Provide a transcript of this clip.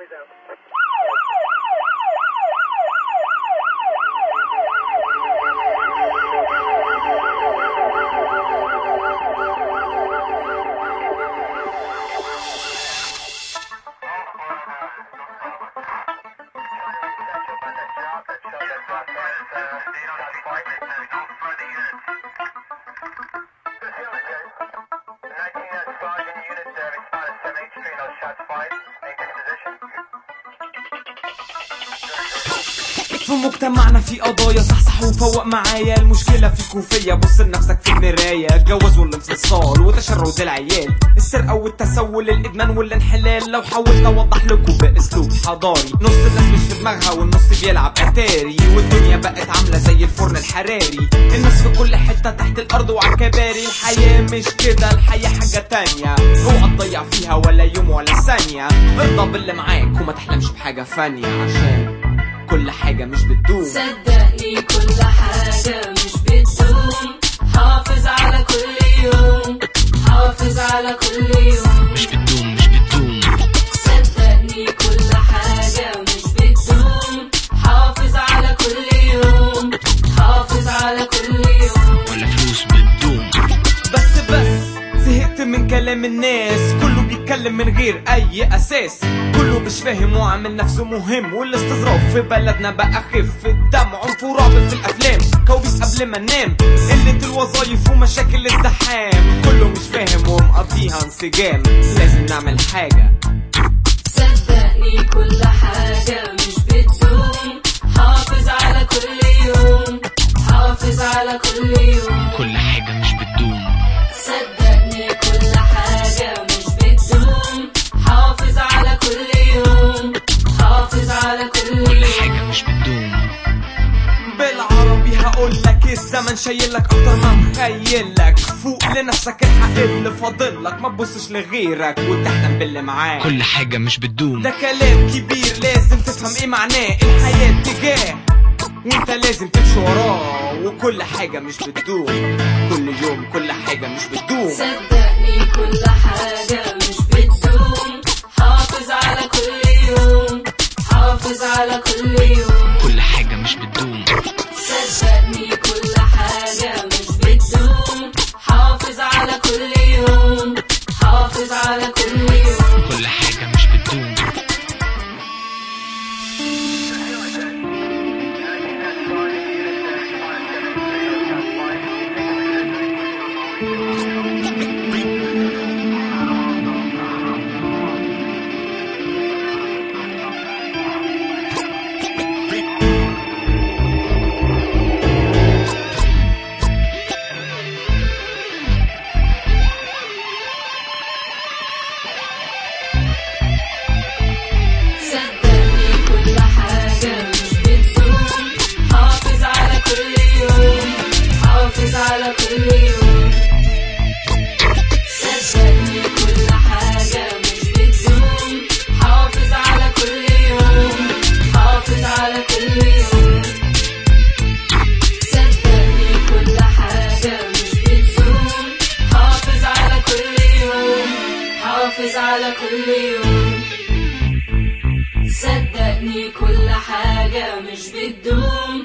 Copy that. في مجتمعنا في قضايا صحصح وفوق معايا المشكلة فيك وفيا بص لنفسك في المراية الجواز والانفصال وتشرد العيال السرقة والتسول الإدمان والانحلال لو حاولت أوضح لكم بأسلوب حضاري نص الناس مش في دماغها والنص بيلعب أتاري والدنيا بقت عاملة زي الفرن الحراري الناس في كل حتة تحت الأرض وعلى الكباري الحياة مش كده الحياة حاجة تانية اوعى تضيع فيها ولا يوم ولا ثانية ارضى باللي معاك وما تحلمش بحاجة فانية عشان كل حاجة مش بتدوم صدقني كل حاجة مش بتدوم حافظ على كل يوم حافظ على كل يوم مش بتدوم مش بتدوم صدقني كل حاجة مش بتدوم حافظ على كل يوم حافظ على كل يوم ولا فلوس بتدوم بس بس زهقت من كلام الناس كله بيتكلم من غير اي اساس كله مش فاهم وعامل نفسه مهم والاستظراف في بلدنا بقى خف الدم عنف ورعب في الافلام كوابيس قبل ما ننام قلة الوظايف ومشاكل الزحام كله مش فاهم ومقضيها انسجام لازم نعمل حاجة صدقني كل حاجة مش بتدوم حافظ على كل يوم حافظ على كل يوم كل حاجة مش بتدوم صدقني كل حاجة مش بتدوم حافظ على كل يوم حافظ على كل كل يوم حاجة مش بتدوم بالعربي هقولك الزمن شايلك اكتر ما مخيلك فوق لنفسك الحق اللي فاضلك ما تبصش لغيرك وتحلم باللي معاك كل حاجة مش بتدوم ده كلام كبير لازم تفهم ايه معناه الحياة اتجاه وانت لازم تمشي وراه وكل حاجة مش بتدوم كل يوم كل حاجة مش بتدوم صدقني كل حاجة مش بتدوم حافظ على كل يوم حافظ على كل يوم كل حاجة مش بتدوم صدقني كل حاجة مش بتدوم حافظ على كل يوم حافظ على كل يوم كل حاجة مش بتدوم صدقني كل حاجة مش بتدوم حافظ على كل يوم حافظ على كل يوم صدقني كل حاجة مش بتدوم حافظ على كل يوم حافظ على كل يوم صدقني كل حاجة مش بتدوم حافظ على كل يوم حافظ على كل يوم صدقني كل حاجة مش بتدوم